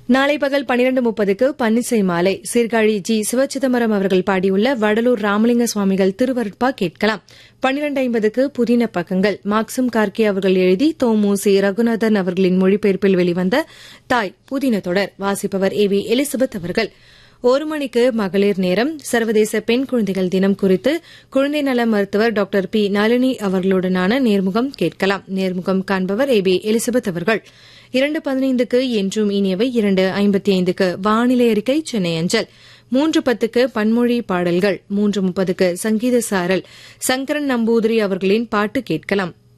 நாளை பகல் பனிரண்டு முப்பதுக்கு பன்னிசை மாலை சீர்காழி ஜி சிவச்சிதம்பரம் அவர்கள் பாடியுள்ள வடலூர் ராமலிங்க சுவாமிகள் திருவருட்பா கேட்கலாம் பன்னிரண்டு ஐம்பதுக்கு புதின பக்கங்கள் மாக்சிம் கார்கே அவர்கள் எழுதி தோமூசி ரகுநாதன் அவர்களின் மொழிபெயர்ப்பில் வெளிவந்த தாய் புதின தொடர் வாசிப்பவர் ஏ வி எலிசபெத் அவர்கள் ஒரு மணிக்கு மகளிர் நேரம் சர்வதேச பெண் குழந்தைகள் தினம் குறித்து குழந்தை நல மருத்துவர் டாக்டர் பி நளினி அவர்களுடனான நேர்முகம் கேட்கலாம் நேர்முகம் காண்பவர் ஏ பி எலிசபெத் அவர்கள் இரண்டு பதினைந்துக்கு என்றும் இனியவை இரண்டு ஐம்பத்தி ஐந்துக்கு வானிலை அறிக்கை சென்னை அஞ்சல் மூன்று பத்துக்கு பன்மொழி பாடல்கள் மூன்று முப்பதுக்கு சங்கீத சாரல் சங்கரன் நம்பூதிரி அவர்களின் பாட்டு கேட்கலாம்